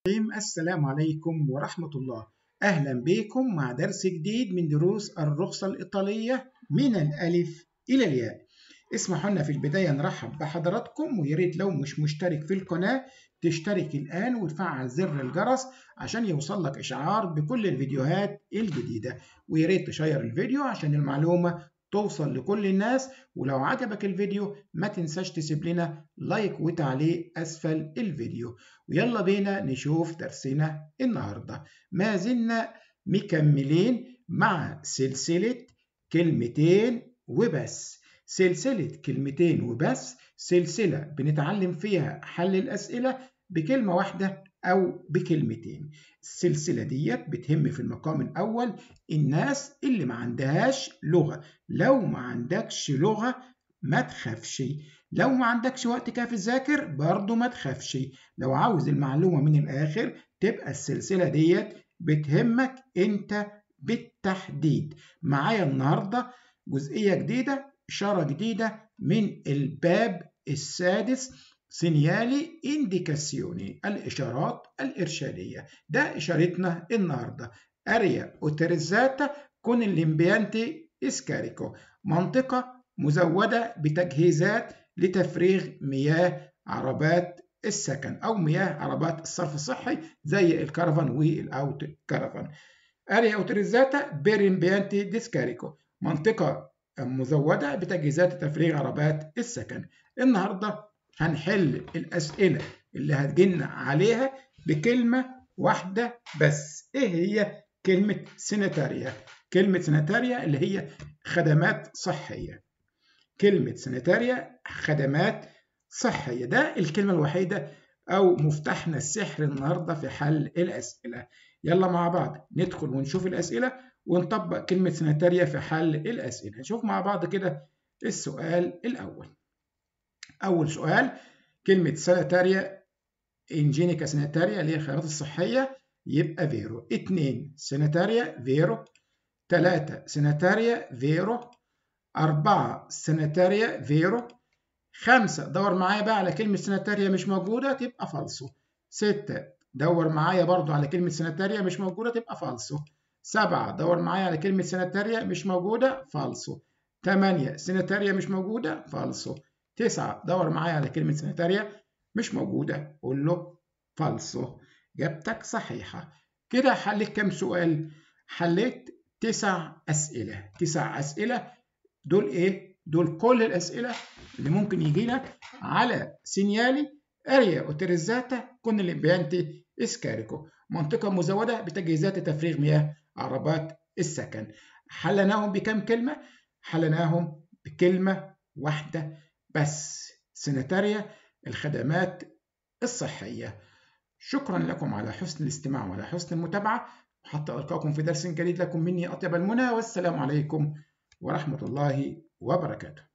السلام عليكم ورحمة الله أهلا بكم مع درس جديد من دروس الرخصة الإيطالية من الألف إلى الياء اسمحوا لنا في البداية نرحب بحضراتكم وياريت لو مش مشترك في القناة تشترك الآن وتفعل زر الجرس عشان يوصل لك إشعار بكل الفيديوهات الجديدة وياريت تشير الفيديو عشان المعلومة توصل لكل الناس ولو عجبك الفيديو ما تنساش تسيب لنا لايك وتعليق أسفل الفيديو ويلا بينا نشوف درسنا النهاردة ما زلنا مكملين مع سلسلة كلمتين وبس سلسلة كلمتين وبس سلسلة بنتعلم فيها حل الأسئلة بكلمة واحدة أو بكلمتين السلسلة ديت بتهم في المقام الأول الناس اللي ما عندهاش لغة لو ما عندكش لغة ما تخافش لو ما عندكش وقت كافي تذاكر برضه ما تخافش لو عاوز المعلومة من الآخر تبقى السلسلة ديت بتهمك أنت بالتحديد معايا النهاردة جزئية جديدة إشارة جديدة من الباب السادس سينيالي انديكاسيوني الإشارات الإرشادية ده إشارتنا النهاردة أريا أوتريزاتا كون الإمبيانتي إسكاريكو منطقة مزودة بتجهيزات لتفريغ مياه عربات السكن أو مياه عربات الصرف الصحي زي الكرفان والأوت كرفان أريا أوتريزاتا بيريمبيانتي ديسكاريكو منطقة مزودة بتجهيزات تفريغ عربات السكن النهارده هنحل الأسئلة اللي هتجينا عليها بكلمة واحدة بس إيه هي كلمة سيناتاريا كلمة سيناتاريا اللي هي خدمات صحية كلمة سيناتاريا خدمات صحية ده الكلمة الوحيدة أو مفتاحنا السحر النهاردة في حل الأسئلة يلا مع بعض ندخل ونشوف الأسئلة ونطبق كلمة سيناتاريا في حل الأسئلة نشوف مع بعض كده السؤال الأول أول سؤال كلمة سانيتاريا إنجينيكا سانيتاريا اللي هي الخيارات الصحية يبقى فيرو اتنين سانيتاريا فيرو تلاتة سانيتاريا فيرو أربعة سانيتاريا فيرو خمسة دور معايا بقى على كلمة سانيتاريا مش موجودة تبقى فالسو ستة دور معايا برضو على كلمة سانيتاريا مش موجودة تبقى فالسو سبعة دور معايا على كلمة سانيتاريا مش موجودة فالسو تمانية سانيتاريا مش موجودة فالسو تسعة دور معايا على كلمة سانيتاريا مش موجودة قول له فالسو إجابتك صحيحة كده حليت كام سؤال؟ حليت تسع أسئلة تسع أسئلة دول إيه؟ دول كل الأسئلة اللي ممكن يجي لك على سينيالي أريا أوتريزاتا كون الإمبيانتي إسكاريكو منطقة مزودة بتجهيزات تفريغ مياه عربات السكن حلناهم بكام كلمة؟ حلناهم بكلمة واحدة بس سنتاريا الخدمات الصحية شكرا لكم على حسن الاستماع وعلى حسن المتابعة وحتى ألقاكم في درس جديد لكم مني أطيب المنى والسلام عليكم ورحمة الله وبركاته